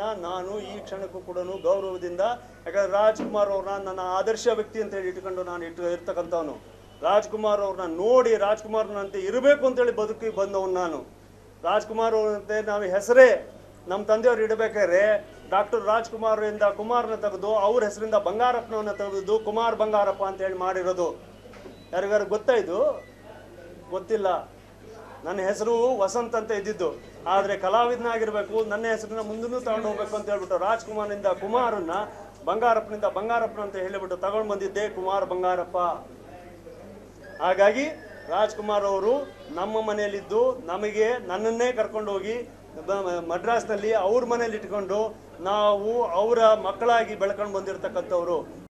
ನಾನು ಈ ಕ್ಷಣಕ್ಕೂ ಕೂಡ ಗೌರವದಿಂದ ಯಾಕಂದ್ರೆ ರಾಜ್ಕುಮಾರ್ ಅವ್ರನ್ನ ನನ್ನ ಆದರ್ಶ ವ್ಯಕ್ತಿ ಅಂತ ಹೇಳಿ ಇಟ್ಕೊಂಡು ನಾನು ಇಟ್ಟು ಇರ್ತಕ್ಕಂಥವನು ರಾಜ್ಕುಮಾರ್ ಅವ್ರನ್ನ ನೋಡಿ ರಾಜ್ಕುಮಾರ್ನಂತೆ ಇರಬೇಕು ಅಂತೇಳಿ ಬದುಕಿ ಬಂದವನು ನಾನು ರಾಜ್ಕುಮಾರ್ ಅವರಂತೆ ನಾವು ಹೆಸರೇ ನಮ್ಮ ತಂದೆಯವ್ರು ಇಡಬೇಕಾದ್ರೆ ಡಾಕ್ಟರ್ ರಾಜ್ಕುಮಾರ್ ಇಂದ ಕುಮಾರ್ನ ತೆಗೆದು ಅವ್ರ ಹೆಸರಿಂದ ಬಂಗಾರಪ್ಪನವನ್ನ ತೆಗೆದು ಕುಮಾರ್ ಬಂಗಾರಪ್ಪ ಅಂತ ಹೇಳಿ ಮಾಡಿರೋದು ಯಾರಿಗಾರು ಗೊತ್ತಾ ಇದು ಗೊತ್ತಿಲ್ಲ ನನ್ನ ಹೆಸರು ವಸಂತ್ ಅಂತ ಇದ್ದಿದ್ದು ಆದರೆ ಕಲಾವಿದನಾಗಿರ್ಬೇಕು ನನ್ನ ಹೆಸರನ್ನ ಮುಂದೂ ತಗೊಂಡು ಹೋಗ್ಬೇಕು ಅಂತ ಹೇಳ್ಬಿಟ್ಟು ರಾಜ್ಕುಮಾರ್ನಿಂದ ಕುಮಾರನ್ನ ಬಂಗಾರಪ್ಪನಿಂದ ಬಂಗಾರಪ್ಪನ ಅಂತ ಹೇಳಿಬಿಟ್ಟು ತಗೊಂಡು ಬಂದಿದ್ದೆ ಕುಮಾರ್ ಬಂಗಾರಪ್ಪ ಹಾಗಾಗಿ ರಾಜ್ಕುಮಾರ್ ಅವರು ನಮ್ಮ ಮನೆಯಲ್ಲಿದ್ದು ನಮಗೆ ನನ್ನನ್ನೇ ಕರ್ಕೊಂಡು ಹೋಗಿ ಬ- ಮದ್ರಾಸ್ನಲ್ಲಿ ಅವ್ರ ಮನೇಲಿ ಇಟ್ಕೊಂಡು ನಾವು ಅವರ ಮಕ್ಕಳಾಗಿ ಬೆಳ್ಕೊಂಡು ಬಂದಿರತಕ್ಕಂಥವ್ರು